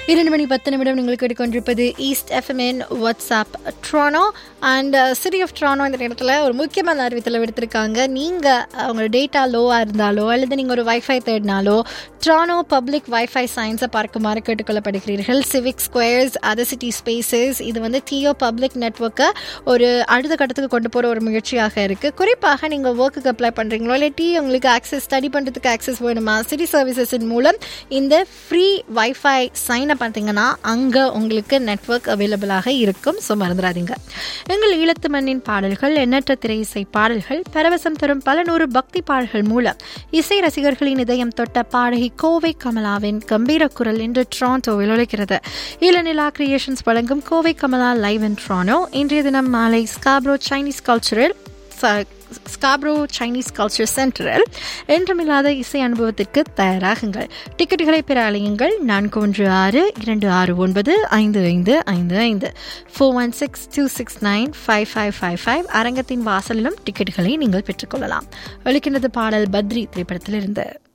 இரண்டு மணி பத்து நிமிடம் நீங்கள் கேட்டுக்கொண்டிருப்பது ஈஸ்ட் எஃப்எம்என் what's up Toronto and city of Toronto இந்த நேரத்தில் ஒரு முக்கியமான அறிவித்தலை விடுத்திருக்காங்க நீங்கள் உங்களோட டேட்டா லோவாக இருந்தாலோ அல்லது நீங்கள் ஒரு வைஃபை தேடினாலோ ட்ரானோ பப்ளிக் வைஃபை சயின்ஸை பார்க்குமாறு கேட்டுக்கொள்ளப்படுகிறீர்கள் civic squares other city spaces இது வந்து டிஓ பப்ளிக் நெட்ஒர்க்கை ஒரு அடுத்த கட்டத்துக்கு கொண்டு போகிற ஒரு முயற்சியாக இருக்குது குறிப்பாக நீங்கள் ஒர்க்குக்கு அப்ளை பண்ணுறீங்களோ இல்லாட்டி உங்களுக்கு ஆக்சஸ் ஸ்டடி பண்ணுறதுக்கு ஆக்சஸ் வேணுமா சிட்டி சர்வீசஸின் மூலம் இந்த ஃப்ரீ வைஃபை சைனை பார்த்தீங்கன்னா அங்கே உங்களுக்கு நெட்ஒர்க் அவைலபிளாக இருக்கும் ஸோ மறந்துடாதீங்க எங்கள் ஈழத்து மண்ணின் பாடல்கள் எண்ணற்ற திரை இசை பாடல்கள் பரவசம் தரும் பல நூறு பக்தி பாடல்கள் மூலம் இசை ரசிகர்களின் இதயம் தொட்ட பாடகி கோவை கமலாவின் கம்பீர குரல் இன்று ட்ரான்டோவில் ஒழிக்கிறது ஈழநிலா கிரியேஷன்ஸ் வழங்கும் Kovai Kamala live in Toronto இன்றைய தினம் மாலை Scarborough Chinese cultural Scarborough Chinese culture சென்டரில் என்றுமில்லாத இசை அனுபவத்திற்கு தயாராகுங்கள் டிக்கெட்டுகளை பெற அலையுங்கள் நான்கு ஒன்று ஆறு இரண்டு ஆறு ஒன்பது ஐந்து ஐந்து ஐந்து ஐந்து four one six two six nine five five five five அரங்கத்தின் வாசலிலும் டிக்கெட்டுகளை நீங்கள் பெற்றுக்கொள்ளலாம் ஒழிக்கின்றது பாடல் பத்ரி திரைப்படத்திலிருந்து